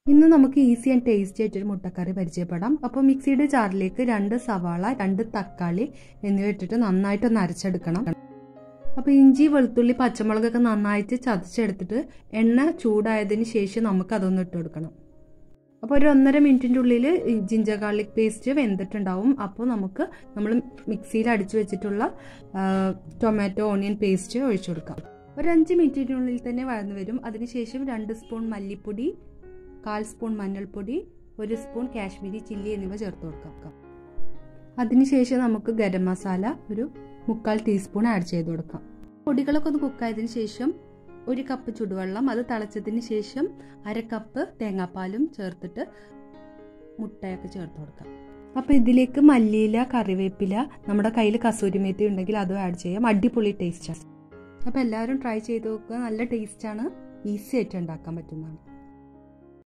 ഇന്ന് നമുക്ക് easy and tasty ആയിട്ടൊരു മുട്ടക്കറി പരിചയപ്പെടാം അപ്പോൾ മിക്സിയുടെ ജാറിലേക്ക് രണ്ട് സവാള രണ്ട് തക്കാളി എന്നിവ ഇട്ടിട്ട് നന്നായിട്ടൊന്ന് അരച്ചെടുക്കണം അപ്പോൾ ഇഞ്ചി വെളുത്തുള്ളി പച്ചമുളകൊക്കെ നന്നായിട്ട് ചതച്ചെടുത്തിട്ട് എണ്ണ ചൂടായതിന് ശേഷം നമുക്ക് അതൊന്ന് ഇട്ട് കൊടുക്കണം അപ്പോൾ ഒരു ഒന്നര മിനിറ്റിൻ്റെ ഉള്ളിൽ ജിഞ്ചർ ഗാർലിക് പേസ്റ്റ് വെന്തിട്ടുണ്ടാവും അപ്പോൾ നമുക്ക് നമ്മൾ മിക്സിയിൽ അടിച്ചു വെച്ചിട്ടുള്ള ടൊമാറ്റോ ഓണിയൻ പേസ്റ്റ് ഒഴിച്ചു കൊടുക്കാം ഒരു അഞ്ച് മിനിറ്റിനുള്ളിൽ തന്നെ വഴന്നു വരും അതിനുശേഷം രണ്ട് സ്പൂൺ മല്ലിപ്പൊടി കാൽ സ്പൂൺ മഞ്ഞൾപ്പൊടി ഒരു സ്പൂൺ കാശ്മീരി ചില്ലി എന്നിവ ചേർത്ത് കൊടുക്കാം അതിനുശേഷം നമുക്ക് ഗരം മസാല ഒരു മുക്കാൽ ടീസ്പൂൺ ആഡ് ചെയ്ത് കൊടുക്കാം പൊടികളൊക്കെ ഒന്ന് കുക്കായതിനു ശേഷം ഒരു കപ്പ് ചുടുവെള്ളം അത് തിളച്ചതിന് ശേഷം അര കപ്പ് തേങ്ങാപ്പാലും ചേർത്തിട്ട് മുട്ടയൊക്കെ ചേർത്ത് കൊടുക്കാം അപ്പോൾ ഇതിലേക്ക് മല്ലിയില കറിവേപ്പില നമ്മുടെ കയ്യിൽ കസൂരിമേത്തി ഉണ്ടെങ്കിൽ അതും ആഡ് ചെയ്യാം അടിപൊളി ടേസ്റ്റാണ് അപ്പോൾ എല്ലാവരും ട്രൈ ചെയ്ത് നോക്കുക നല്ല ടേസ്റ്റാണ് ഈസി ആയിട്ട് ഉണ്ടാക്കാൻ പറ്റുന്നതാണ്